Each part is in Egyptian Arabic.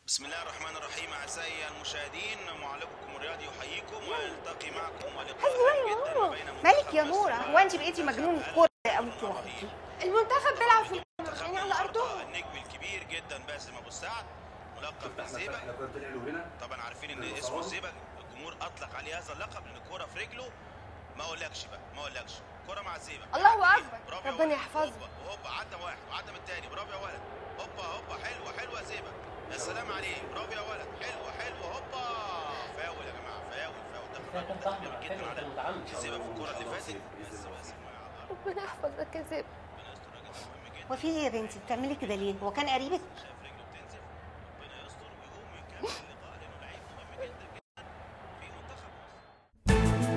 بسم الله الرحمن الرحيم اعزائي المشاهدين معلقكم الرياضي يحييكم ويلتقي معكم ولقاء ايوه هام يا جدا نورة بين منتخب مالك يا مصر نورة هو انت بقيتي مجنون الكورة زي ابوكي واخوكي المنتخب بيلعب في منتخب الكاميرون على النهارده ارضهم النجم الكبير جدا باسم ابو السعد ملقب بالزيبق احنا كنا طلعنا هنا طبعا عارفين ان اسمه الزيبق الجمهور اطلق عليه هذا اللقب لان الكوره في رجله ما اقولكش بقى ما اقولكش كوره مع الزيبق الله عدى أكبر. بيه. برافو يا ربنا ولد. يحفظه. هوبا هوبا عدى واحد وعدى من التاني برافو يا ولد هوبا هوبا حلوه حلوه زيبق يا سلام عليه برافو يا ولد حلوه حلوه هوبا فاول يا جماعه فاول فاول ده كان صح جامد على جدا فكره على كان متعمد الزيبق في الكوره اللي فاتت بس بس على الأرض. ربنا يحفظك يا زيب ربنا يستر الراجل ده مهم جدا هو في ايه يا بنتي بتعملي كده ليه هو كان قريبك شاف رجله بتنزف ربنا يستر ويقوم ويكمل اللقاء لانه لعيب مهم جدا جدا في منتخب مصر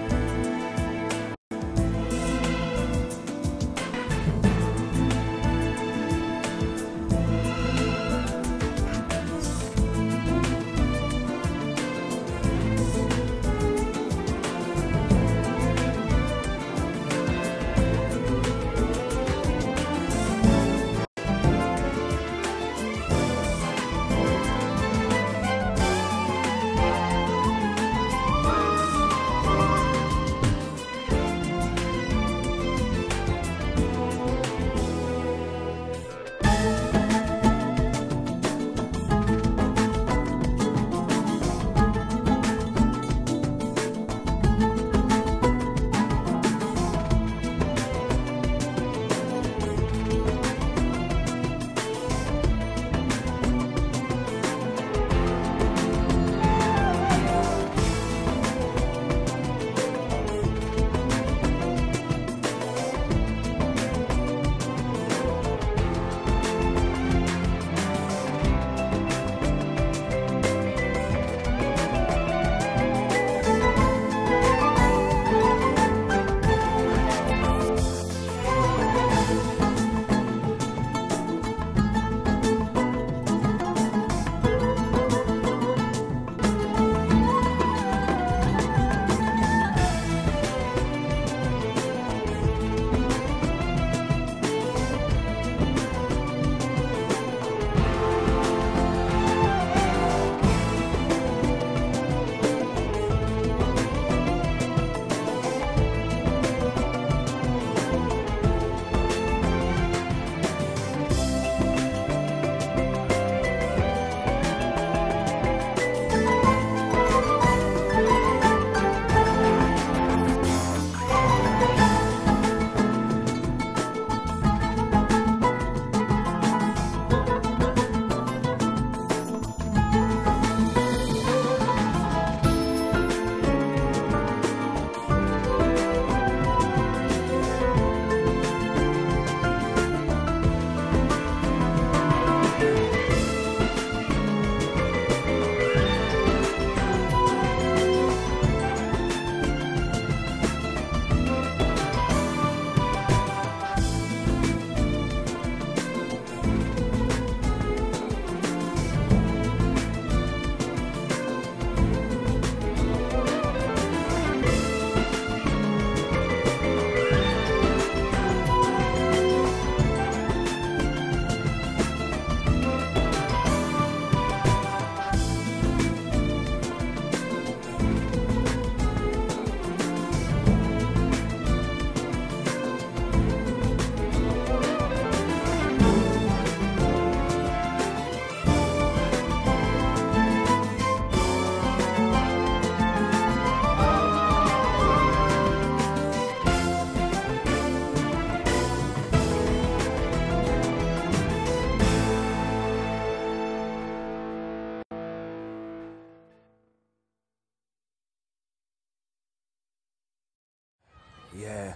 ياه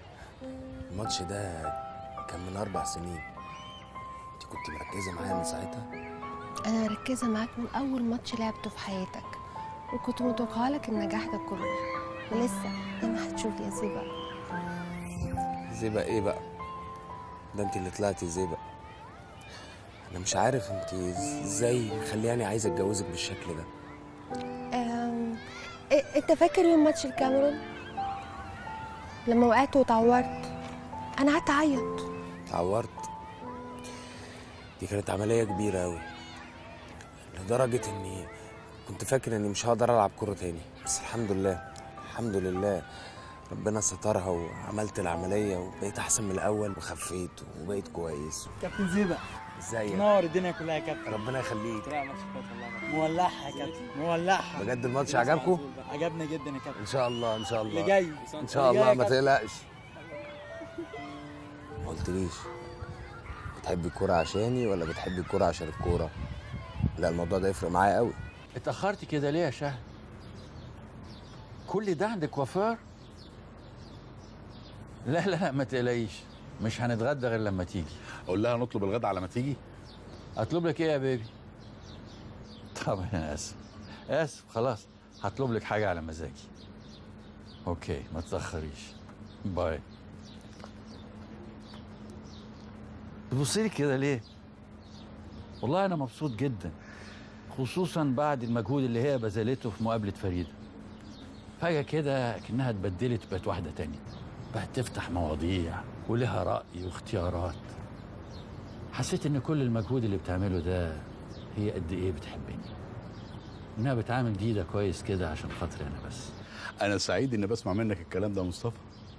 الماتش ده كان من أربع سنين انت كنت مركزة معايا من ساعتها انا مركزه معاك من اول ماتش لعبته في حياتك وكنت متوقعه لك النجاح ده كله ولسه زي ما هتشوف يا زيبق زيبق ايه بقى ده انت اللي طلعتي زيبق انا مش عارف انت ازاي مخلياني عايز اتجوزك بالشكل ده أم... إيه، انت فاكر يوم ماتش الكاميرون لما وقعت واتعورت انا قعدت اعيط اتعورت دي كانت عملية كبيرة أوي لدرجة إني كنت فاكر إني مش هقدر ألعب كورة تاني بس الحمد لله الحمد لله ربنا سترها وعملت العملية وبقيت أحسن من الأول وخفيت وبقيت كويس كابتن زيبق ازيك نور الدنيا كلها يا كابتن ربنا يخليك لا ماتش كويس والله مولعها يا كابتن مولعها بجد الماتش عجبكم؟ عجبنا جدا يا كابتن إن شاء الله إن شاء الله اللي جاي إن شاء اللي الله جاي ما يا كابتن. تقلقش ما قلتليش بتحبي الكورة عشاني ولا بتحبي الكورة عشان الكورة؟ لا الموضوع ده يفرق معايا قوي اتأخرت كده ليه يا شهد؟ كل ده عند كوافير؟ لا لا لا ما تقلقيش مش هنتغدى غير لما تيجي اقول لها نطلب الغدا على ما تيجي اطلب لك ايه يا بيبي؟ طبعا انا اسف اسف خلاص هطلب لك حاجة على مزاجي اوكي ما تتأخريش باي تبصي لي كده ليه؟ والله انا مبسوط جدا خصوصا بعد المجهود اللي هي بذلته في مقابلة فريدة فجأة كده كأنها اتبدلت بقت واحدة تانية بقت تفتح مواضيع ولها رأي واختيارات حسيت ان كل المجهود اللي بتعمله ده هي قد ايه بتحبني انها بتعامل ديدا كويس كده عشان خاطري انا بس انا سعيد اني بسمع منك الكلام ده يا مصطفى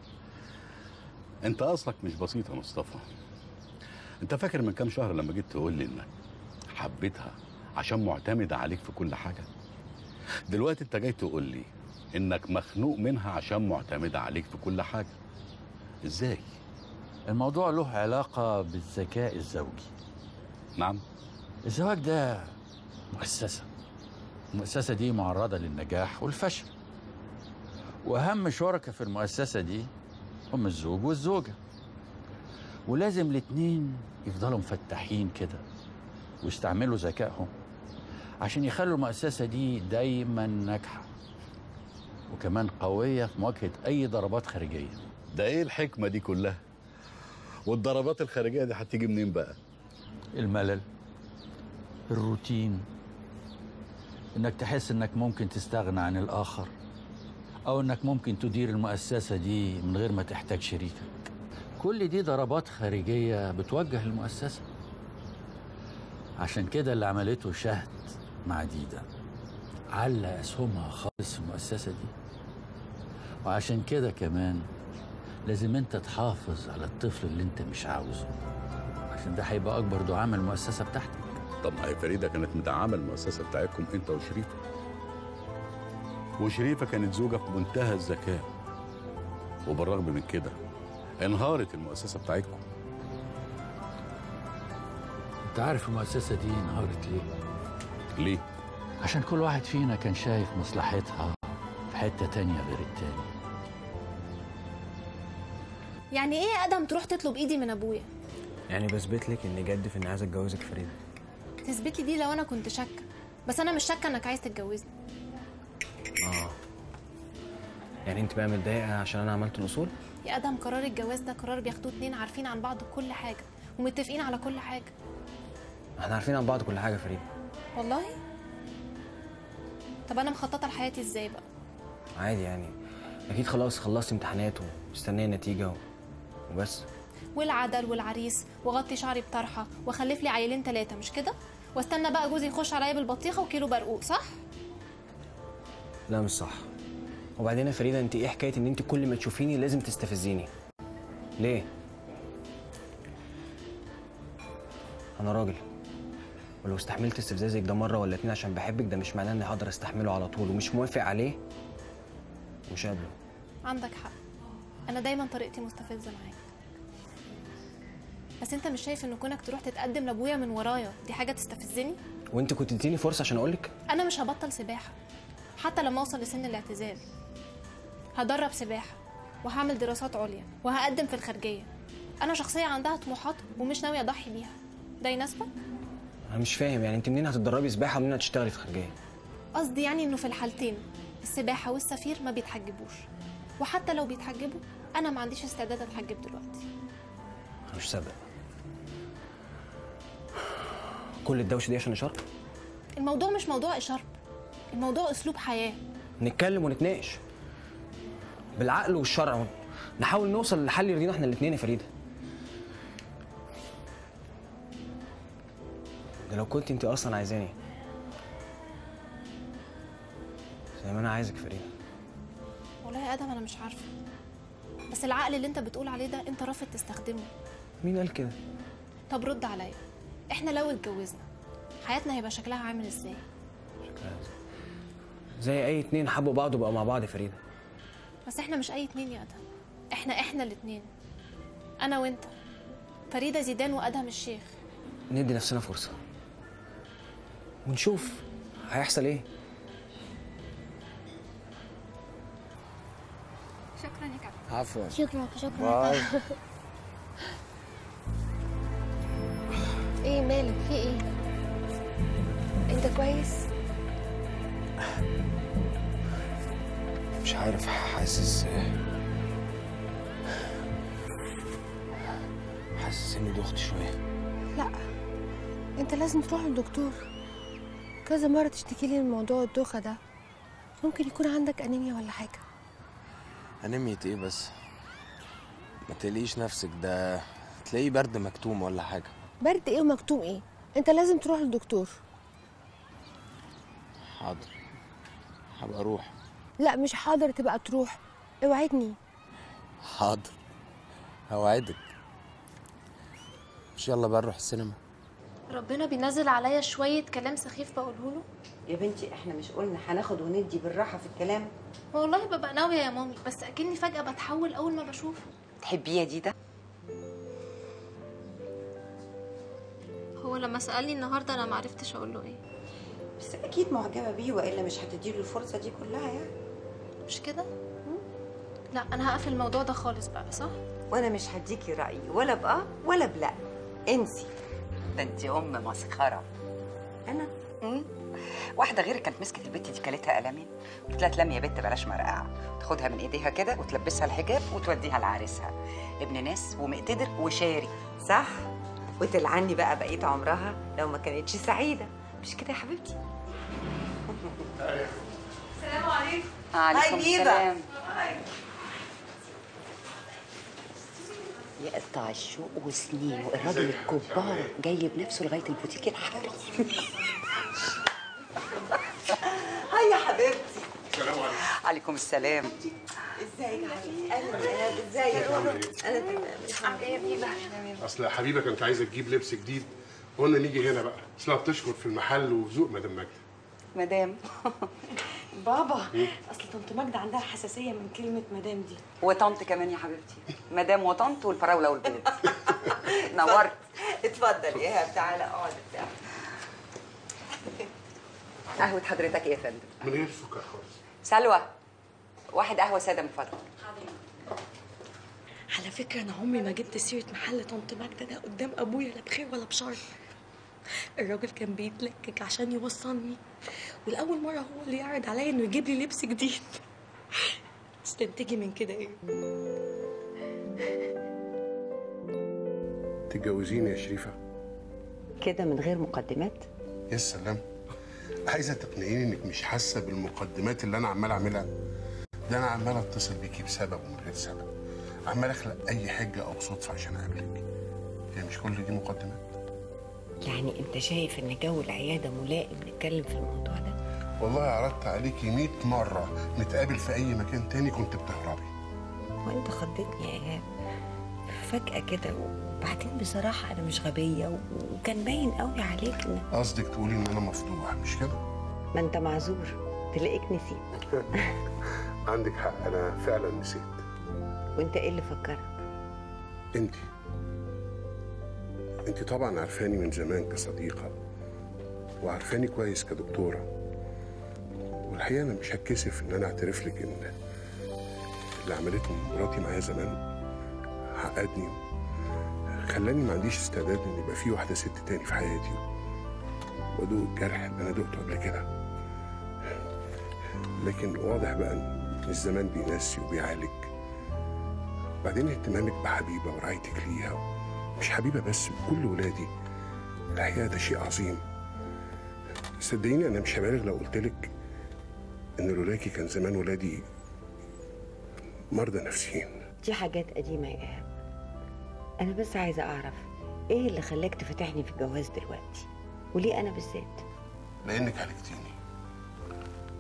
انت اصلك مش بسيط يا مصطفى انت فاكر من كام شهر لما جيت تقول لي انك حبيتها عشان معتمدة عليك في كل حاجة دلوقتي انت جاي تقول لي انك مخنوق منها عشان معتمدة عليك في كل حاجة ازاي الموضوع له علاقة بالذكاء الزوجي نعم الزواج ده مؤسسة المؤسسة دي معرضة للنجاح والفشل وأهم شركة في المؤسسة دي هم الزوج والزوجة ولازم الاتنين يفضلوا مفتحين كده ويستعملوا ذكائهم عشان يخلوا المؤسسة دي دايما ناجحة وكمان قوية في مواجهة أي ضربات خارجية ده ايه الحكمة دي كلها والضربات الخارجية دي هتيجي منين بقى الملل الروتين انك تحس انك ممكن تستغنى عن الاخر او انك ممكن تدير المؤسسه دي من غير ما تحتاج شريكك كل دي ضربات خارجيه بتوجه المؤسسه عشان كده اللي عملته شهد مع ديدا على اسهمها خالص في المؤسسه دي وعشان كده كمان لازم انت تحافظ على الطفل اللي انت مش عاوزه عشان ده هيبقى اكبر دعام المؤسسه بتاعتك طب ما هي فريده كانت مدعمه المؤسسه بتاعتكم انت وشريفه وشريفه كانت زوجه في منتهى الذكاء وبالرغم من كده انهارت المؤسسه بتاعتكم انت عارف المؤسسه دي انهارت ليه ليه عشان كل واحد فينا كان شايف مصلحتها في حته تانية غير التاني يعني ايه يا ادم تروح تطلب ايدي من ابويا يعني بثبت لك اني جد في اني عايز اتجوزك فريده تثبت لي دي لو انا كنت شاكه بس انا مش شاكه انك عايز تتجوزني اه يعني انت بقى متضايقه عشان انا عملت الاصول يا ادم قرار الجواز ده قرار بياخدوه اتنين عارفين عن بعض كل حاجه ومتفقين على كل حاجه احنا عارفين عن بعض كل حاجه فريده والله طب انا مخططه لحياتي ازاي بقى عادي يعني اكيد خلاص خلصت امتحانات ومستنيه النتيجه و... وبس والعدل والعريس واغطي شعري بطرحه واخلف لي عيلين ثلاثه مش كده واستنى بقى جوزي يخش عليا بالبطيخه وكيلو برقوق صح لا مش صح وبعدين يا فريده انت ايه حكايه ان انت كل ما تشوفيني لازم تستفزيني ليه انا راجل ولو استحملت استفزازك ده مره ولا اتنين عشان بحبك ده مش معناه اني هقدر استحمله على طول ومش موافق عليه مش قابله عندك حق انا دايما طريقتي مستفزه معاك بس انت مش شايف ان كونك تروح تتقدم لابويا من ورايا دي حاجه تستفزني وانت كنت تديني فرصه عشان اقولك انا مش هبطل سباحه حتى لما اوصل لسن الاعتزال هدرب سباحه وهعمل دراسات عليا وهقدم في الخارجيه انا شخصيه عندها طموحات ومش ناويه اضحي بيها ده يناسبك انا مش فاهم يعني انت منين هتتدربي سباحه ومنين هتشتغلي في خارجيه قصدي يعني انه في الحالتين السباحه والسفير ما بيتحجبوش وحتى لو بيتحجبوا انا ما عنديش استعداد اتحجب دلوقتي انا مش صدق كل الدوشه دي عشان اشاره الموضوع مش موضوع اشارب الموضوع اسلوب حياه نتكلم ونتناقش بالعقل والشرع نحاول نوصل لحل يرضينا احنا الاثنين يا فريده ده لو كنت انت اصلا عايزاني زي ما انا عايزك فريده والله يا ادم انا مش عارفه بس العقل اللي انت بتقول عليه ده انت رافض تستخدمه مين قال كده طب رد عليا احنا لو اتجوزنا حياتنا هيبقى شكلها عامل ازاي زي اي اتنين حبوا بعض وبقوا مع بعض يا فريده بس احنا مش اي اتنين يا ادهم احنا احنا الاتنين انا وانت فريده زيدان وادهم الشيخ ندي نفسنا فرصه ونشوف هيحصل ايه شكرا يا كابتن عفوا شكرا شكرا باي ايه مالك في ايه انت كويس مش عارف حاسس حاسس اني دخت شويه لا انت لازم تروح للدكتور كذا مرة تشتكي لي من موضوع الدوخة ده ممكن يكون عندك أنيميا ولا حاجة انيميا ايه بس ما تقلقيش نفسك ده تلاقيه برد مكتوم ولا حاجه برد ايه ومكتوم ايه انت لازم تروح للدكتور حاضر هبقى اروح لا مش حاضر تبقى تروح اوعدني حاضر هوعدك مش يلا بقى نروح السينما ربنا بينزل عليا شويه كلام سخيف بقوله له يا بنتي احنا مش قلنا هناخد وندي بالراحه في الكلام والله ببقى ناويه يا مامي بس اكني فجاه بتحول اول ما بشوفه تحبيه يا ديدا هو لما سالني النهارده انا ما عرفتش اقول له ايه بس اكيد معجبه بيه والا مش هتديله الفرصه دي كلها يعني مش كده لا انا هقفل الموضوع ده خالص بقى صح وانا مش هديكي رايي ولا بقى ولا بلا انسي ده انت ام مسخره انا مم. واحدة غيرك كانت مسكت البت دي كلتها قلمين قلت لها تلمي يا بت بلاش مرقعة تاخدها من ايديها كده وتلبسها الحجاب وتوديها لعريسها ابن ناس ومقتدر وشاري صح وتلعني بقى بقيت عمرها لو ما كانتش سعيده مش كده يا حبيبتي السلام عليكم عليكم هاي بيبا. السلام يقطع الشوق وسنين والراجل الكبار جاي بنفسه لغايه البوتيك الحريم هاي يا حبيبتي عليكم السلام ازيك يا حبيبتي اهلا ايهاب ازيك انا تمام عامله ايه يا بيبا اصل حبيبه كانت عايزه تجيب لبس جديد قلنا نيجي هنا بقى اصلها بتشكر في المحل وذوق مدام ماجده مدام بابا اصل طنط ماجده عندها حساسيه من كلمه مدام دي وطنط كمان يا حبيبتي مدام وطنط والفراوله والبيض نورت اتفضل يا ايهاب تعالى اقعد بتاع قهوة حضرتك ايه يا فندم من غير سكر خالص سلوى واحد قهوة سادة من فضلك على فكره انا عمري ما جبت سيره محل طنط ماجده ده قدام ابويا لا بخير ولا بشر الراجل كان بيتلكك عشان يوصلني والاول مره هو اللي يعرض عليا انه يجيب لي لبس جديد استنتجي من كده ايه تتجوزيني يا شريفه كده من غير مقدمات يا سلام عايزه تقنعيني انك مش حاسه بالمقدمات اللي انا عمال اعملها ده انا عمال اتصل بيكي بسبب ومن غير سبب عمال اخلق اي حجه او صدفه عشان اقابلك هي مش كل دي مقدمات يعني انت شايف ان جو العياده ملائم نتكلم في الموضوع ده والله عرضت عليكي 100 مره نتقابل في اي مكان تاني كنت بتهربي وانت خضتني يا ايهاب فجاه كده وبعدين بصراحه انا مش غبيه و- وكان باين قوي عليك ان قصدك تقولي ان انا مفضوح مش كده ما انت معذور تلاقيك نسيت عندك حق انا فعلا نسيت وانت ايه اللي فكرك انت انت طبعا عارفاني من زمان كصديقة وعارفاني كويس كدكتورة والحقيقة أنا مش هتكسف إن أنا أعترف لك إن اللي عملته مراتي معايا زمان عقدني خلاني ما عنديش استعداد إن يبقى في واحدة ست تاني في حياتي وأدوق الجرح اللي أنا دقته قبل كده لكن واضح بقى إن الزمان بينسي وبيعالج بعدين اهتمامك بحبيبة ورعايتك ليها مش حبيبة بس بكل ولادي الحقيقة ده شيء عظيم صدقيني أنا مش هبالغ لو قلتلك إن لولاكي كان زمان ولادي مرضى نفسيين دي حاجات قديمه يا ايهاب انا بس عايزه اعرف ايه اللي خلاك تفتحني في الجواز دلوقتي وليه انا بالذات لأنك عالجتيني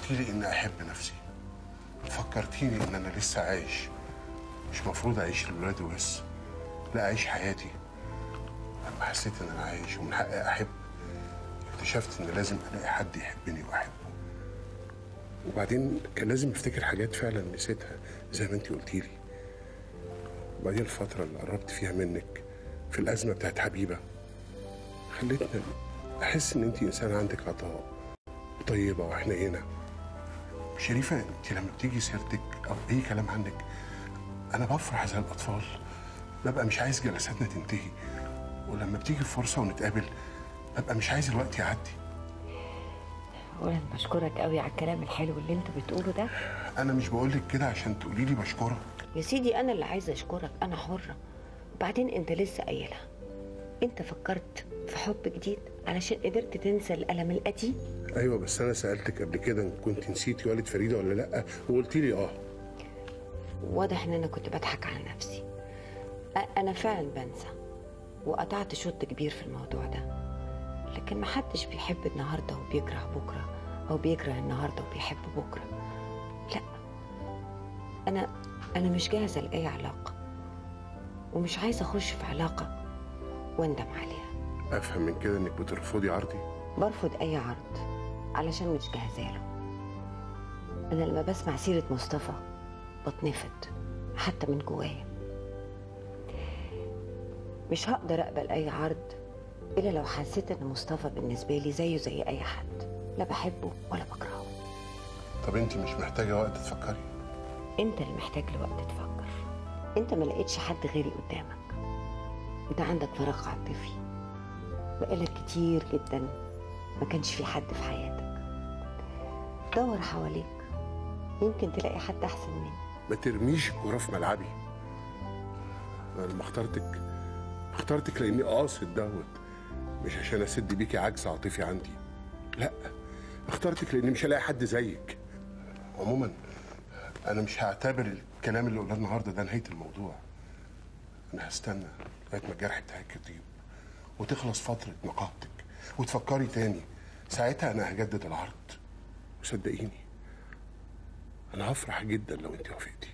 علمتي لي اني احب نفسي فكرتيني ان انا لسه عايش مش مفروض اعيش لولادي بس لا اعيش حياتي لما حسيت ان انا عايش ومن حقي احب اكتشفت ان لازم الاقي حد يحبني واحبه وبعدين كان لازم افتكر حاجات فعلا نسيتها زي ما انت قلتي لي وبعدين الفترة اللي قربت فيها منك في الأزمة بتاعت حبيبة خلتني أحس إن أنت إنسانة عندك عطاء وطيبة وحنينة شريفة أنت لما بتيجي سيرتك أو أي كلام عنك أنا بفرح زي الأطفال ببقى مش عايز جلساتنا تنتهي ولما بتيجي فرصة ونتقابل ببقى مش عايز الوقت يعدي اولا بشكرك قوي على الكلام الحلو اللي انت بتقوله ده أنا مش بقولك كده عشان تقولي لي بشكرك يا سيدي انا اللي عايزه اشكرك انا حره وبعدين انت لسه قايلها انت فكرت في حب جديد علشان قدرت تنسى الالم القديم أيوة بس أنا سألتك قبل كده إن كنت نسيتي والد فريدة ولا لأ وقلتي لي آه واضح ان انا كنت بضحك على نفسي أ- انا فعلا بنسى وقطعت شوط كبير في الموضوع ده لكن محدش بيحب النهارده وبيكره بكره او بيكره النهارده وبيحب بكره لا انا انا مش جاهزه لاي علاقه ومش عايزه اخش في علاقه واندم عليها أفهم من كده إنك بترفضي عرضي برفض اي عرض علشان مش جاهزه له انا لما بسمع سيره مصطفى بتنفض حتى من جوايا مش هقدر اقبل اي عرض الا لو حسيت ان مصطفى بالنسبه لي زيه زي اي حد لا بحبه ولا بكرهه طب أنت مش محتاجة وقت تفكري انت اللي محتاج لوقت تفكر انت ما لقيتش حد غيري قدامك انت عندك فراغ عاطفي بقالك كتير جدا ما كانش في حد في حياتك دور حواليك يمكن تلاقي حد احسن مني ما ترميش الكورة في ملعبي أنا لما اخترتك اخترتك لأني قاصد دوت مش عشان أسد بيكي عجز عاطفي عندي لا اخترتك لأني مش هلاقي حد زيك عموما أنا مش هعتبر الكلام اللي قلناه النهارده ده نهاية الموضوع أنا هستنى لغاية ما الجرح بتاعك يطيب وتخلص فترة نقاهتك وتفكري تاني ساعتها أنا هجدد العرض وصدقيني أنا هفرح جدا لو أنت وافقتي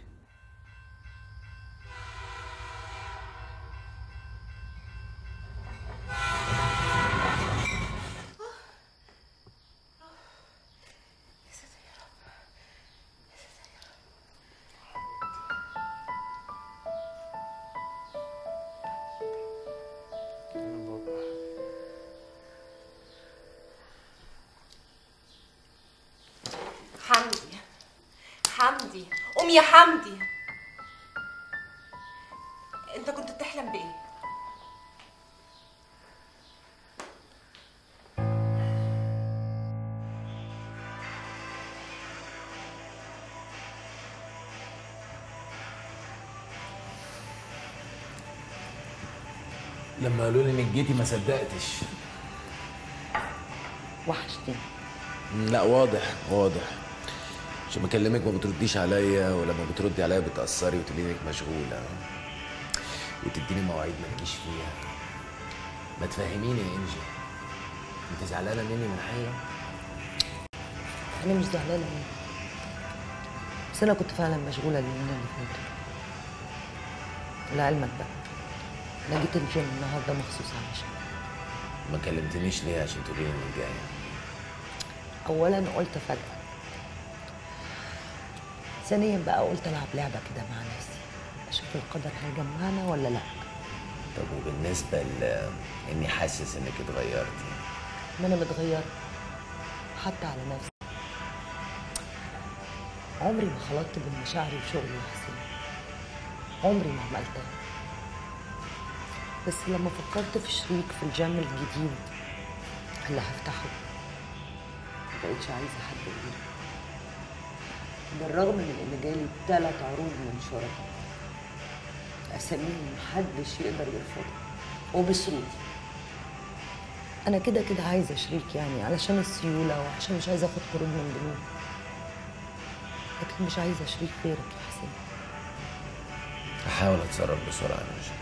حمدي حمدي قوم يا حمدي انت كنت بتحلم بايه لما قالوا لي انك جيتي ما صدقتش وحشتني لا واضح واضح عشان بكلمك ما بترديش عليا ولما بتردي عليا بتأثري وتقولي انك مشغولة وتديني مواعيد ما تجيش فيها ما تفهميني يا انجي انت زعلانة مني من حاجة؟ انا مش زعلانه منك بس انا كنت فعلا مشغوله اليومين اللي فاتوا لعلمك بقى انا جيت الجيم النهارده مخصوص علشان ما كلمتنيش ليه عشان تقولي لي انك جاية اولا قلت فجاه ثانيا بقى قلت العب لعبه كده مع نفسي اشوف القدر هيجمعنا ولا لا طب وبالنسبة ل اني حاسس انك اتغيرتي ما انا متغيره حتى على نفسي عمري ما خلطت بين مشاعري وشغلي يا حسين عمري ما عملتها بس لما فكرت في شريك في الجيم الجديد اللي هفتحه ما بقتش عايزه حد غيره بالرغم من ان جالي ثلاث عروض من شركاء اساميهم محدش يقدر يرفضها وبشروطي انا كده كده عايزه شريك يعني علشان السيوله وعشان مش عايزه اخد قروض من بنوك لكن مش عايزه شريك غيرك يا حسين هحاول اتصرف بسرعة يا نوشة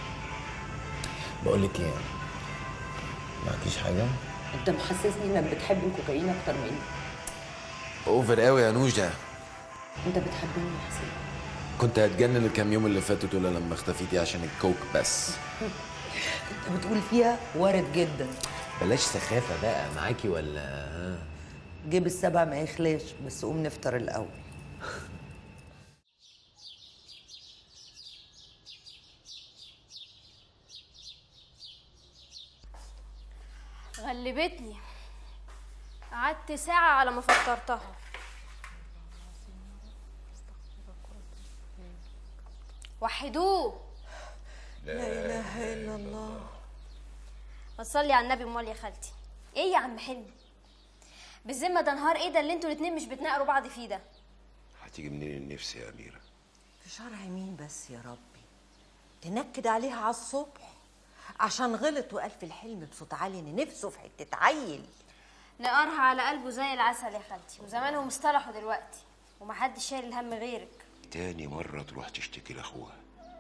بقول لك ايه معكيش حاجة؟ انت محسسني انك بتحب الكوكايين اكتر مني اوفر قوي يا نوجه انت بتحبني يا حسين كنت هتجنن الكام يوم اللي فاتوا دول لما اختفيتي عشان الكوك بس انت بتقول فيها وارد جدا بلاش سخافه بقى معاكي ولا ها؟ جيب السبع ما يخلاش بس قوم نفطر الاول غلبتني قعدت ساعة على ما فطرتها وحدوه لا اله الا الله ما تصلي على النبي امال يا خالتي ايه يا عم حلمي بالذمه ده نهار ايه ده اللي انتوا الاتنين مش بتناقروا بعض فيه ده هتيجي منين النفس يا أميرة في شرع مين بس يا ربي تنكد عليها على الصبح عشان غلط وقال في الحلم بصوت عالي ان نفسه في حته عيل نقرها على قلبه زي العسل يا خالتي وزمانهم اصطلحوا دلوقتي ومحدش شايل الهم غيرك تاني مرة تروح تشتكي لأخوها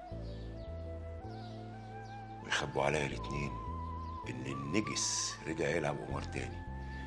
ويخبوا عليا الاتنين إن النجس رجع يلعب قمار تاني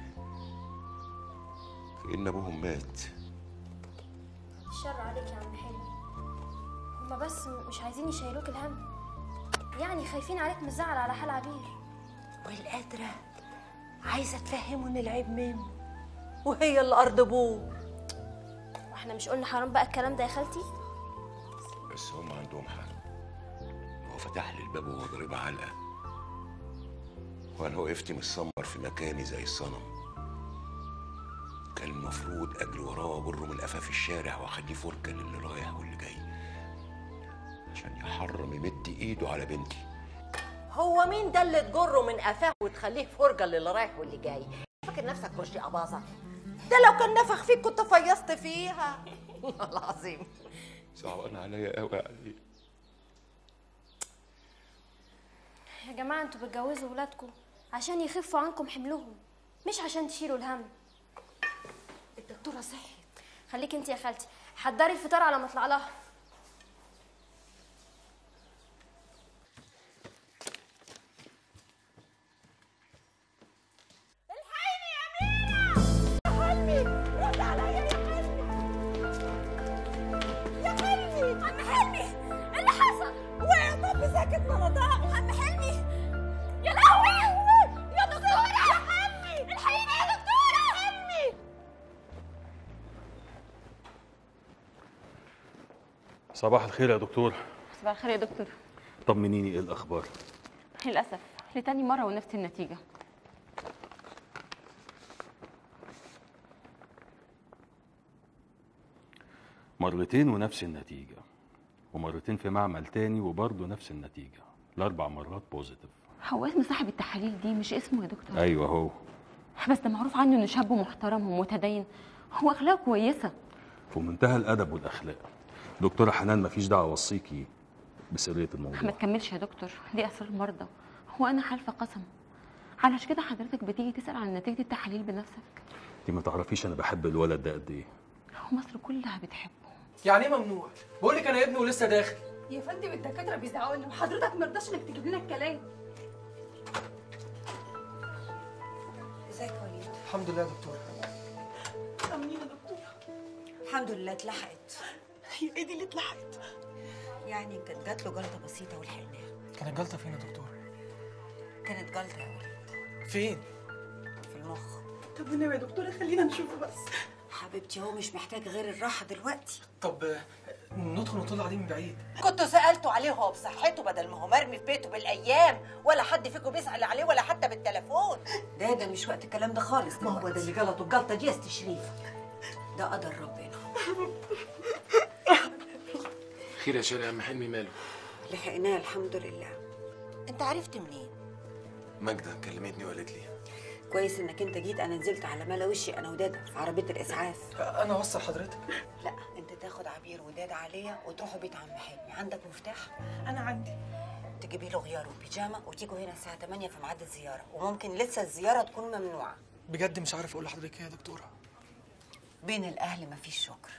كأن أبوهم مات الشر عليك يا عم حلمي هما بس م- مش عايزين يشيلوك الهم يعني خايفين عليك من الزعل على حال عبير والقادره عايزه تفهمه ان العيب منه وهي اللي ارض ابوه واحنا مش قلنا حرام بقى الكلام ده يا خالتي بس هم عندهم حق هو فتح لي الباب وهو ضاربها علقة وأنا وقفت متسمر في مكاني زي الصنم كان المفروض أجري وراه وأجره من قفاه في الشارع وأخليه فرجة للي رايح واللي جاي عشان يحرم يمد إيده على بنتي هو مين ده اللي تجره من قفاه وتخليه فرجه للي رايح واللي جاي فاكر نفسك وش اباظه ده لو كان نفخ فيك كنت فيصت فيها والله العظيم صعبان عليا قوي عليه يا جماعه انتوا بتجوزوا ولادكم عشان يخفوا عنكم حملهم مش عشان تشيلوا الهم الدكتوره صحي خليك انت يا خالتي حضري الفطار على ما اطلع لها حلمي رد عليا يا يا حلمي عم حلمي ايه اللي حصل؟ وقع طب ساكت ما رضاش عم حلمي يا لهوي يا دكتورة يا حلمي الحقيني يا دكتورة حلمي صباح الخير يا دكتور صباح الخير يا دكتور طمنيني ايه الاخبار للأسف لتاني مرة ونفس النتيجة مرتين ونفس النتيجه ومرتين في معمل تاني وبرضه نفس النتيجه الاربع مرات بوزيتيف هو اسم صاحب التحاليل دي مش اسمه يا دكتور ايوه هو بس ده معروف عنه انه شاب محترم ومتدين هو اخلاقه كويسة في منتهى الادب والاخلاق دكتوره حنان مفيش دعوه اوصيكي بسريه الموضوع ما تكملش يا دكتور دي اسرار مرضى هو انا حالفة قسم علشان كده حضرتك بتيجي تسأل عن نتيجة التحاليل بنفسك انت ما تعرفيش انا بحب الولد ده قد ايه ومصر كلها بتحبه يعني ايه ممنوع؟ بقول لك انا ابني ولسه داخل يا فندم الدكاتره بيزعقوا لنا وحضرتك ما رضاش انك تجيب لنا الكلام ازيك يا وليد الحمد لله يا دكتور طمنينا يا دكتور الحمد لله اتلحقت هي ايه دي اللي اتلحقت يعني كانت جات له جلطه بسيطه ولحقناها كانت جلطه فين يا دكتور؟ كانت جلطه يا وليد فين؟ في المخ طب والنبي يا دكتوره خلينا نشوفه بس حبيبتي هو مش محتاج غير الراحه دلوقتي طب آه، ندخل نطل عليه من بعيد كنت سالته عليه هو بصحته بدل ما هو مرمي في بيته بالايام ولا حد فيكم بيسال عليه ولا حتى بالتليفون ده ده مش وقت الكلام ده خالص ما هو ده اللي جلطه الجلطه دي يا ست شريفه ده قدر ربنا خير يا شارع يا عم حلمي ماله لحقناه الحمد لله انت عرفت منين ماجدة كلمتني وقالت لي كويس انك انت جيت انا نزلت على ملا وشي انا وداده في عربيه الاسعاف انا اوصل حضرتك لا انت تاخد عبير وداد عليا وتروحوا بيت عم حلمي عندك مفتاح انا عندي تجيبي له غيار وبيجامه وتيجوا هنا الساعه 8 في ميعاد الزياره وممكن لسه الزياره تكون ممنوعه بجد مش عارف اقول لحضرتك ايه يا دكتوره بين الاهل مفيش شكر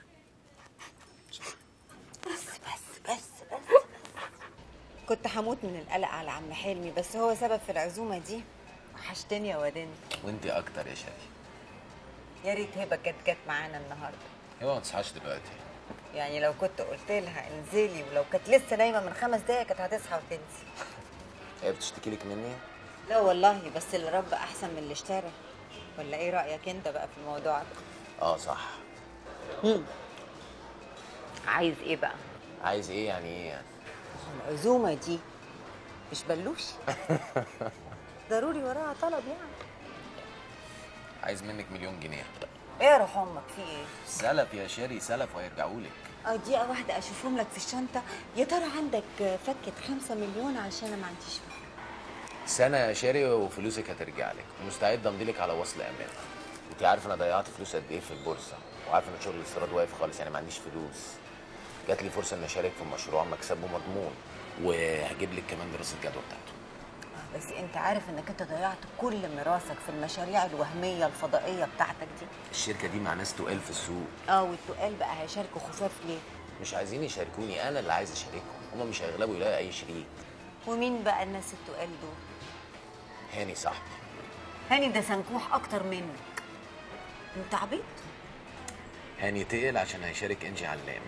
بس بس بس بس كنت هموت من القلق على عم حلمي بس هو سبب في العزومه دي وحشتني يا ودني وانت اكتر يا شادي يا ريت هبه كانت جت معانا النهارده ايوه ما تصحاش دلوقتي يعني لو كنت قلت لها انزلي ولو كانت لسه نايمه من خمس دقايق كانت هتصحى وتنزل هي بتشتكي لك مني لا والله بس اللي رب احسن من اللي اشترى ولا ايه رايك انت بقى في الموضوع ده اه صح مم. عايز ايه بقى عايز ايه يعني ايه يعني العزومه دي مش بلوش ضروري وراها طلب يعني عايز منك مليون جنيه ايه يا روح امك في ايه سلف يا شاري سلف وهيرجعوا لك اه دقيقه واحده اشوفهم لك في الشنطه يا ترى عندك فكه خمسة مليون عشان انا ما عنديش فكه سنه يا شاري وفلوسك هترجع لك ومستعد امضي لك على وصل امان انت عارف انا ضيعت فلوس قد ايه في البورصه وعارف ان شغل الاستيراد واقف خالص يعني ما عنديش فلوس جات لي فرصه ان اشارك في مشروع مكسبه مضمون وهجيب لك كمان دراسه جدوى بتاعته آه، بس انت عارف انك انت ضيعت كل ميراثك في المشاريع الوهميه الفضائيه بتاعتك دي الشركه دي مع ناس تقال في السوق اه والتقال بقى هيشاركوا خفاف ليه مش عايزين يشاركوني انا اللي عايز اشاركهم هما مش هيغلبوا يلاقي اي شريك ومين بقى الناس التقال دول هاني صاحبي هاني ده سنكوح اكتر منك انت عبيط هاني تقل عشان هيشارك انجي علام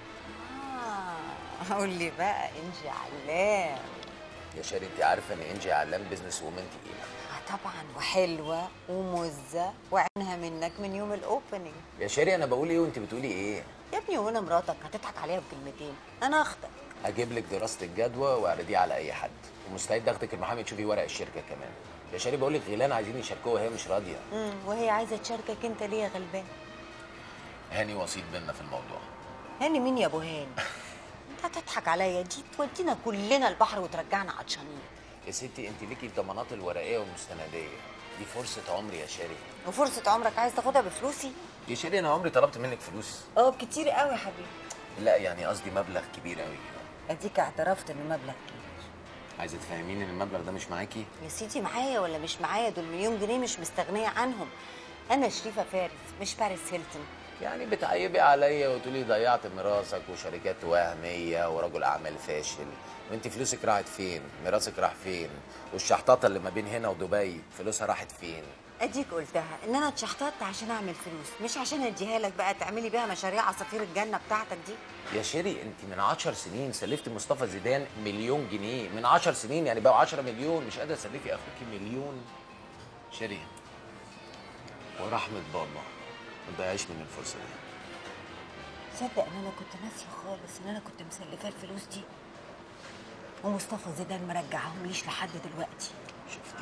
اه قول لي بقى انجي علام يا شاري انت عارفه ان انجي علام بزنس وومن تقيله آه طبعا وحلوه ومزه وعينها منك من يوم الاوبننج يا شاري انا بقول ايه وانت بتقولي ايه يا ابني وانا مراتك هتضحك عليها بكلمتين انا اختك هجيب لك دراسه الجدوى واعرضيها على اي حد ومستعد اخدك المحامي تشوفي ورق الشركه كمان يا شاري بقول لك غيلان عايزين يشاركوها وهي مش راضيه امم وهي عايزه تشاركك انت ليه يا غلبان هاني وسيط بينا في الموضوع هاني مين يا ابو هاني انت هتضحك عليا دي تودينا كلنا البحر وترجعنا عطشانين يا ستي انت ليكي الضمانات الورقيه والمستنديه دي فرصه عمري يا شاري وفرصه عمرك عايز تاخدها بفلوسي يا شاري انا عمري طلبت منك فلوس اه بكتير قوي يا حبيبي لا يعني قصدي مبلغ كبير قوي اديك اعترفت انه مبلغ كبير عايزه تفهميني ان المبلغ ده مش معاكي يا سيدي معايا ولا مش معايا دول مليون جنيه مش مستغنيه عنهم انا شريفه فارس مش باريس هيلتون يعني بتعيبي عليا وتقولي ضيعت ميراثك وشركات وهميه ورجل اعمال فاشل وانت فلوسك راحت فين ميراثك راح فين والشحطاطه اللي ما بين هنا ودبي فلوسها راحت فين اديك قلتها ان انا اتشحططت عشان اعمل فلوس مش عشان اديها لك بقى تعملي بيها مشاريع عصافير الجنه بتاعتك دي يا شيري انت من 10 سنين سلفت مصطفى زيدان مليون جنيه من 10 سنين يعني بقوا 10 مليون مش قادره تسلفي اخوكي مليون شيري ورحمه بابا ما تضيعيش من الفرصه دي تصدق ان انا كنت ناسيه خالص ان انا كنت مسلفاه الفلوس دي ومصطفى زيدان مرجعهم ليش لحد دلوقتي شفتي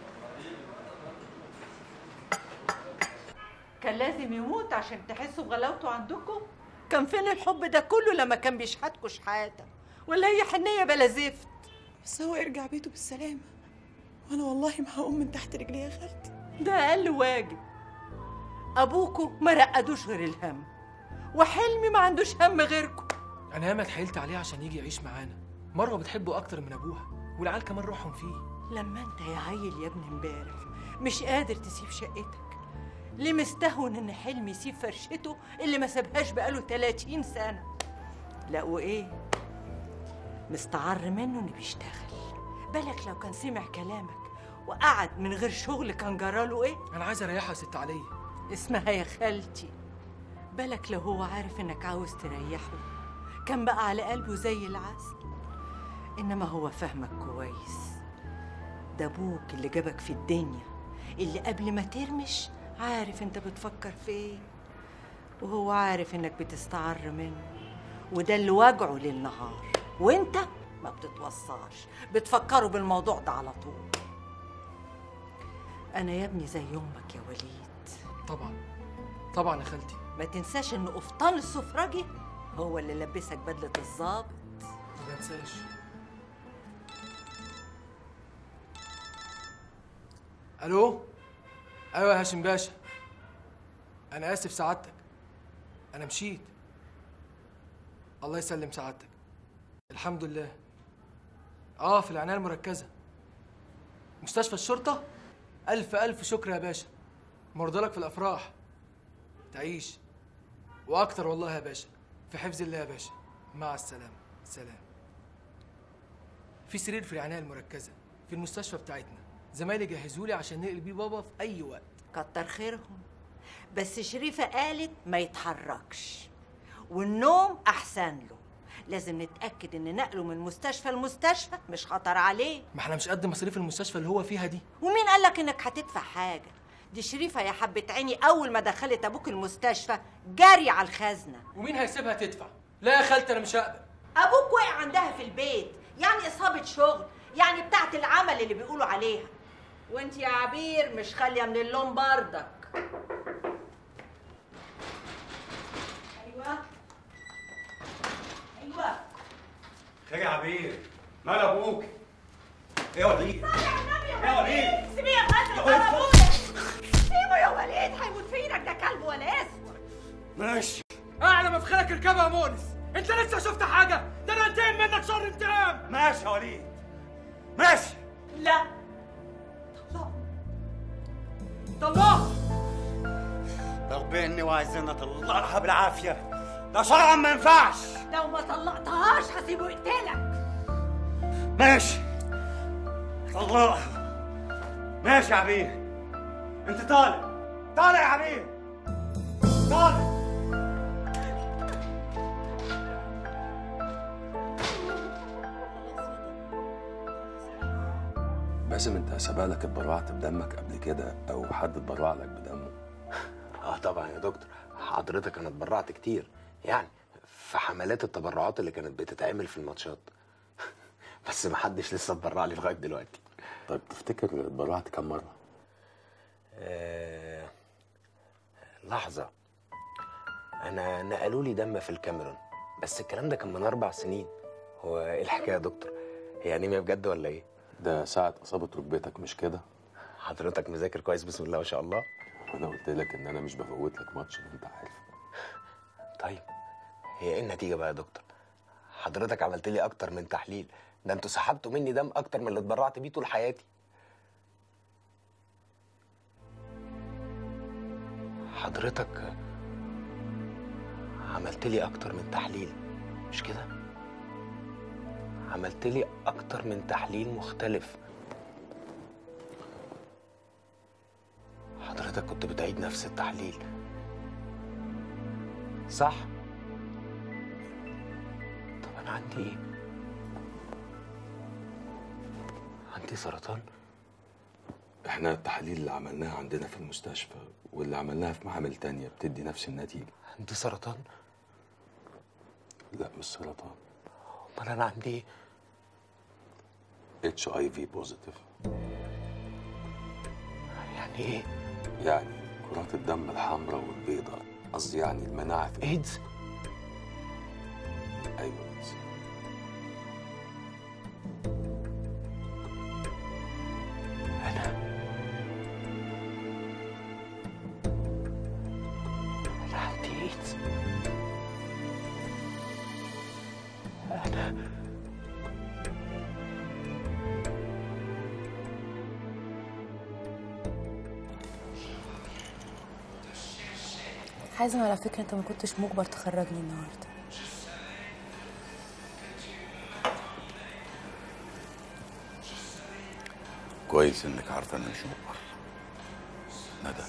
كان لازم يموت عشان تحسوا بغلاوته عندكم كان فين الحب ده كله لما كان بيشحتكوا شحاته ولا هي حنيه بلا زفت بس هو يرجع بيته بالسلامة وأنا والله ما هقوم من تحت رجلي يا خالتي ده اقل واجب ابوكوا ما رقدوش غير الهم وحلمي ما عندوش هم غيركم انا ياما اتحايلت عليه عشان يجي يعيش معانا مروه بتحبه اكتر من ابوها والعيال كمان روحهم فيه لما انت يا عيل يا ابن امبارح مش قادر تسيب شقتك ليه مستهون ان حلمي يسيب فرشته اللي ما سابهاش بقاله 30 سنه لا وايه مستعر منه انه بيشتغل بالك لو كان سمع كلامك وقعد من غير شغل كان جراله ايه انا عايز اريحها يا ست عليا اسمها يا خالتي بالك لو هو عارف انك عاوز تريحه كان بقى على قلبه زي العسل انما هو فاهمك كويس ده ابوك اللي جابك في الدنيا اللي قبل ما ترمش عارف انت بتفكر في ايه وهو عارف انك بتستعر منه وده اللي وجعه ليل نهار وانت ما بتتوصاش بتفكروا بالموضوع ده على طول انا يا ابني زي امك يا وليد طبعا طبعا يا خالتي ما تنساش ان قفطان السفرجي هو اللي لبسك بدله الظابط ما بنساش الو ايوه يا هاشم باشا انا اسف سعادتك انا مشيت الله يسلم سعادتك الحمد لله اه في العنايه المركزه مستشفى الشرطه الف الف شكر يا باشا مرضلك في الافراح تعيش واكتر والله يا باشا في حفظ الله يا باشا مع السلامه سلام في سرير في العنايه المركزه في المستشفى بتاعتنا زمايلي جهزوا لي عشان نقل بيه بابا في اي وقت كتر خيرهم بس شريفة قالت ما يتحركش والنوم أحسن له لازم نتأكد إن نقله من مستشفى لمستشفى مش خطر عليه ما احنا مش قد مصاريف المستشفى اللي هو فيها دي ومين قالك إنك هتدفع حاجة دي شريفة يا حبة عيني أول ما دخلت أبوك المستشفى جري على الخزنة ومين هيسيبها تدفع لا يا خالتي انا مش هقبل أبوك وقع عندها في البيت يعني إصابة شغل يعني بتاعة العمل اللي بيقولوا عليها وانت يا عبير مش خالية من اللون بردك أيوة أيوة خير يا عبير مال ابوك ايه يا وليد يا وليد سيبيه يا يا غزل وليد. أنا أبويا سيبه يا وليد هيموت فينك ده كلب ولا اسود ماشي اعلى ما في خيرك اركبها يا مونس انت لسه شفت حاجه ده انا انتقم منك شر انتقام ماشي يا وليد ماشي لا طلعها ضربيني وعايزين اطلعها بالعافيه ده شرعا ما ينفعش لو ما طلقتهاش هسيبه يقتلك ماشي طلعها ماشي يا عبير انت طالع طالع يا عبير طالع باسم انت سبقلك اتبرعت بدمك قبل كده او حد اتبرع لك بدمه اه طبعا يا دكتور حضرتك انا اتبرعت كتير يعني في حملات التبرعات اللي كانت بتتعمل في الماتشات بس محدش لسه اتبرع لي لغايه دلوقتي طيب تفتكر اتبرعت كم مره آه... لحظه انا نقلوا لي دم في الكاميرون بس الكلام ده كان من اربع سنين هو ايه الحكايه يا دكتور هي انيميا بجد ولا ايه ده ساعة إصابة ركبتك مش كده؟ حضرتك مذاكر كويس بسم الله ما شاء الله أنا قلت لك إن أنا مش بفوت لك ماتش أنت عارف طيب هي ايه النتيجه بقى يا دكتور حضرتك عملت لي اكتر من تحليل ده انتوا سحبتوا مني دم اكتر من اللي اتبرعت بيه طول حياتي حضرتك عملت لي اكتر من تحليل مش كده عملت لي اكتر من تحليل مختلف حضرتك كنت بتعيد نفس التحليل صح طب انا عندي ايه عندي سرطان إحنا التحاليل اللي عملناها عندنا في المستشفى واللي عملناها في معامل تانية بتدي نفس النتيجة عندي سرطان لا مش سرطان امال انا عندي ايه اتش اي في بوزيتيف يعني ايه يعني كرات الدم الحمراء والبيضاء قصدي يعني المناعة في ايدز ايوه إيدز. انا عندي ايدز انا حازم على فكرة انت ما كنتش مجبر تخرجني النهاردة كويس انك عارفه انا مش مجبر ندى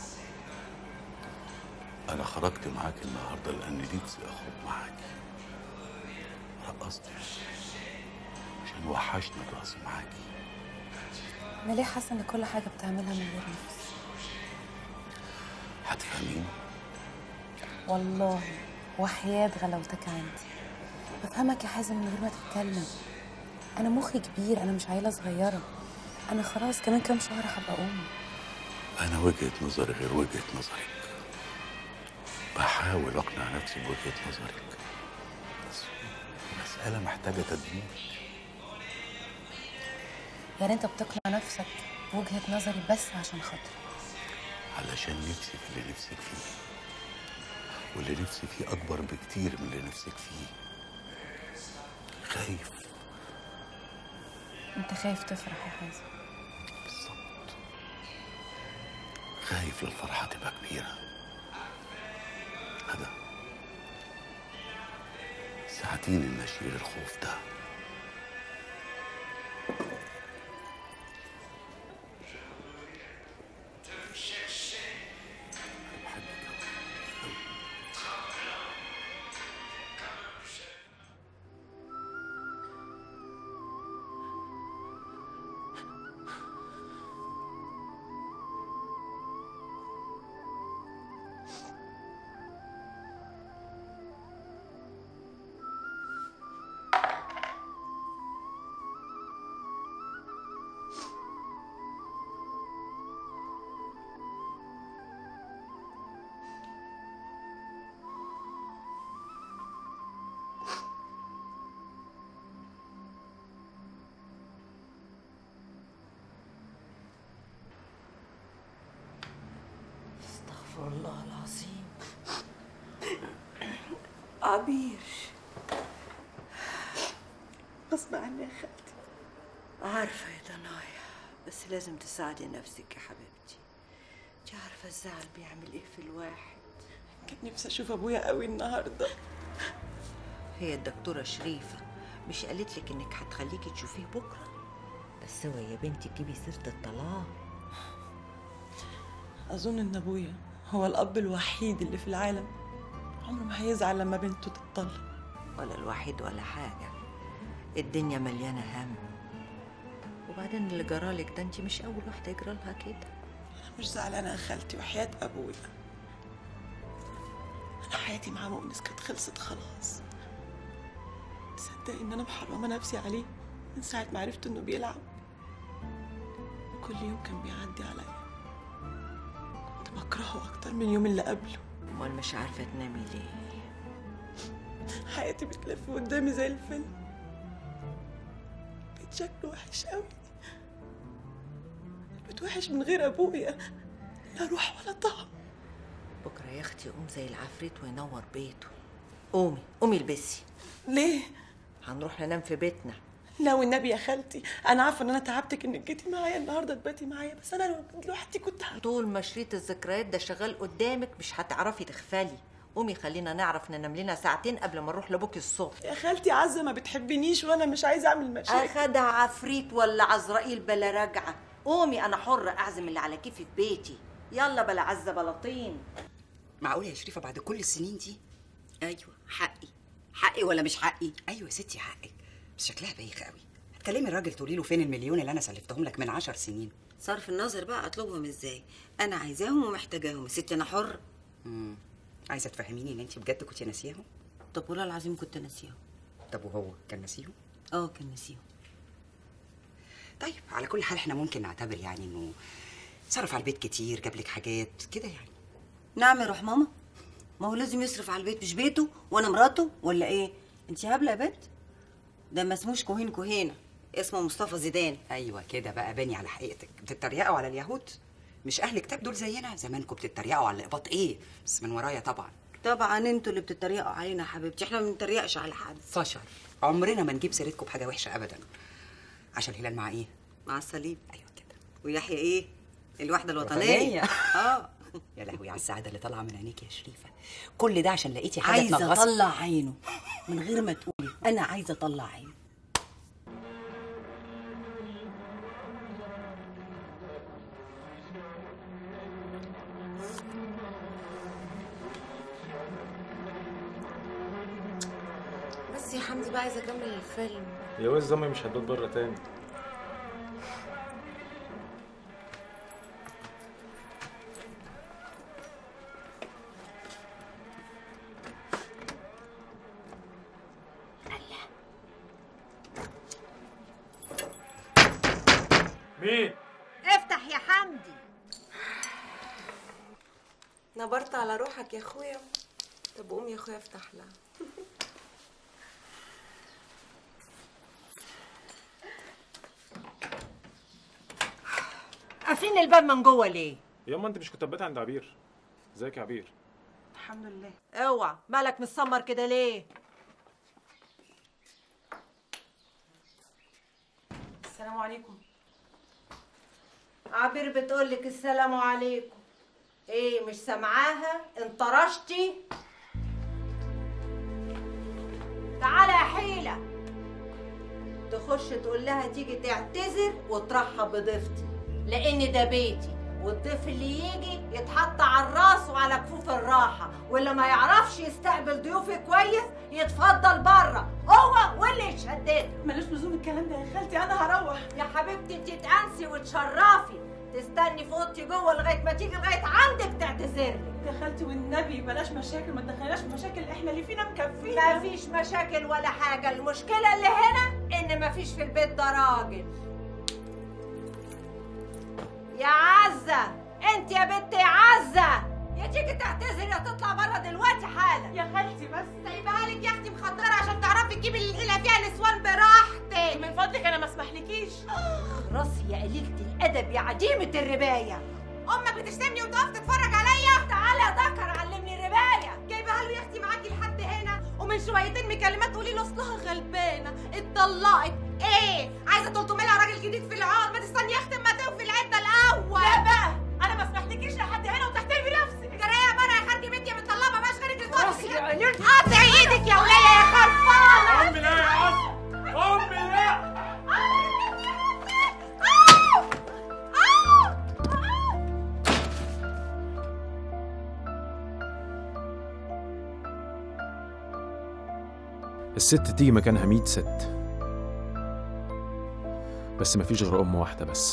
انا خرجت معاك النهارده لان نفسي اخرج معاكي رقصت عشان وحشني الرقص معاكي انا ليه حاسة ان كل حاجة بتعملها من غير نفس هتفهميني والله وحياة غلاوتك عندي بفهمك يا حازم من غير ما تتكلم انا مخي كبير انا مش عيلة صغيرة انا خلاص كمان كام شهر هبقى ام انا وجهه نظري غير وجهه نظرك بحاول اقنع نفسي بوجهه نظرك بس المساله محتاجه تدريب يعني انت بتقنع نفسك بوجهة نظري بس عشان خاطري علشان نفسي في اللي نفسك فيه واللي نفسي فيه اكبر بكتير من اللي نفسك فيه خايف انت خايف تفرح يا حازم خايف الفرحة تبقى كبيرة هذا ساعديني إن أشيل الخوف ده استغفر الله العظيم عبير غصب عني يا خالتي عارفة يا دنايا بس لازم تساعدي نفسك يا حبيبتي انت عارفة الزعل بيعمل ايه في الواحد كان نفسي اشوف ابويا قوي النهارده هي الدكتورة شريفة مش قالت لك انك هتخليكي تشوفيه بكرة بس هو يا بنتي تجيبي سيرة الطلاق اظن ان ابويا هو الاب الوحيد اللي في العالم عمره ما هيزعل لما بنته تتطلق ولا الوحيد ولا حاجة الدنيا مليانة هم وبعدين اللي جرالك ده انت مش أول واحدة يجرالها كده انا مش زعلانه يا خالتي وحياه ابويا انا حياتي مع مؤنس كانت خلصت خلاص تصدقي ان انا محرمه نفسي عليه من ساعه ما عرفت انه بيلعب كل يوم كان بيعدي عليا كنت بكرهه اكتر من اليوم اللي قبله امال مش عارفة تنامي ليه حياتي بتلف قدامي زي الفيلم بقيت شكله وحش قوي البيت وحش من غير ابويا لا روح ولا طعم بكرة يا اختي قوم زي العفريت وينور بيته قومي قومي البسي ليه هنروح ننام في بيتنا لا والنبي يا خالتي انا عارفه ان انا تعبتك انك جيتي معايا النهارده تباتي معايا بس انا لو لوحدي كنت ه- طول ما شريط الذكريات ده شغال قدامك مش هتعرفي تغفلي قومي خلينا نعرف ننام لنا ساعتين قبل ما نروح لبوكي الصبح يا خالتي عزه ما بتحبنيش وانا مش عايزه اعمل مشاكل اخدها عفريت ولا عزرائيل بلا راجعه قومي انا حره اعزم اللي على كيفي في بيتي يلا بلا عزه بلا طين معقولة يا شريفة بعد كل السنين دي؟ أيوة حقي حقي ولا مش حقي؟ أيوة يا ستي حقك بس شكلها بايخ قوي هتكلمي الراجل تقولي له فين المليون اللي أنا سلفتهم لك من عشر سنين صرف النظر بقى اطلبهم ازاي انا عايزاهم ومحتاجاهم يا ستي انا حر امم عايزة تفهميني إن أنت بجد كنت ناسياهم؟ طب والله العظيم كنت ناسيهم طب وهو كان ناسيهم؟ اه كان ناسيهم طيب على كل حال احنا ممكن نعتبر يعني إنه صرف على البيت كتير جاب لك حاجات كده يعني نعم يا روح ماما ما هو لازم يصرف على البيت مش بيته وانا مراته ولا ايه انت هبله يا بنت ده ما اسموش كوهين كوهينه اسمه مصطفى زيدان ايوه كده بقى باني على حقيقتك بتتريقوا على اليهود مش اهل كتاب دول زينا زمانكم بتتريقوا على الاقباط ايه بس من ورايا طبعا طبعا انتوا اللي بتتريقوا علينا يا حبيبتي احنا ما بنتريقش على حد فشر عمرنا ما نجيب سيرتكم بحاجه وحشه ابدا عشان الهلال مع ايه مع الصليب ايوه كده ويحيى ايه الوحده الوطنية. الوطنيه اه يا لهوي على السعاده اللي طالعه من عينيك يا شريفه كل ده عشان لقيتي حاجه عايزه تنغص اطلع عينه من غير ما تقولي انا عايزه اطلع عينه بس يا حمدي بقى عايزه اكمل الفيلم يا واد زمي مش هتبات بره تاني مين؟ افتح يا حمدي نبرت على روحك يا اخويا طب قوم يا اخويا افتح لها قافلين الباب من جوه ليه ياما انت مش كنت بات عند عبير ازيك يا عبير الحمد لله اوعى مالك مسمر كده ليه السلام عليكم عبير بتقولك السلام عليكم ايه مش سامعاها انطرشتي تعالى يا حيلة تخش تقول لها تيجي تعتذر وترحب بضيفتي لان ده بيتي والضيف اللي يجي يتحط على الراس وعلى كفوف الراحة واللي ما يعرفش يستقبل ضيوفي كويس يتفضل بره هو واللي يشدد ملوش لزوم الكلام ده يا خالتي انا هروح يا حبيبتي انت تأنسي وتشرفي تستني في اوضتي جوه لغايه ما تيجي لغايه عندك تعتذر لي يا خالتي والنبي بلاش مشاكل ما تدخلناش في مشاكل احنا اللي فينا مكفينا مفيش مشاكل ولا حاجه المشكله اللي هنا ان مفيش في البيت ده راجل يا عزه انت يا بنت يا عزه يا تيجي تعتذر يا تطلع بره دلوقتي حالا يا خالتي بس سايبها لك يا اختي مخدره عشان تعرفي تجيبي الليله فيها نسوان براحتك من فضلك انا ما اسمحلكيش راسي يا قليلة الأدب يا عديمة الرباية امك بتشتمني وتقف تتفرج عليا تعالى يا ذكر علمني الربايه جايبها له يا اختي معاكي لحد هنا ومن شويتين مكلمات تقولي له اصلها غلبانه اتطلقت ايه عايزه تلطمي لها راجل جديد في العقد ما تستني اختم ما توفي العده الاول لا بقى انا ما اسمحلكيش لحد هنا وتحترمي نفسك جرايه بره يا خارجي بنتي متطلقه ما بقاش غيرك الكرسي قطعي ايدك يا وليه يا خرفانه امي لا يا عسل امي لا الست تيجي مكانها ميت ست بس مفيش غير أم واحدة بس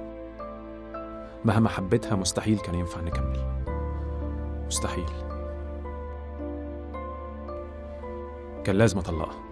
مهما حبيتها مستحيل كان ينفع نكمل مستحيل كان لازم أطلقها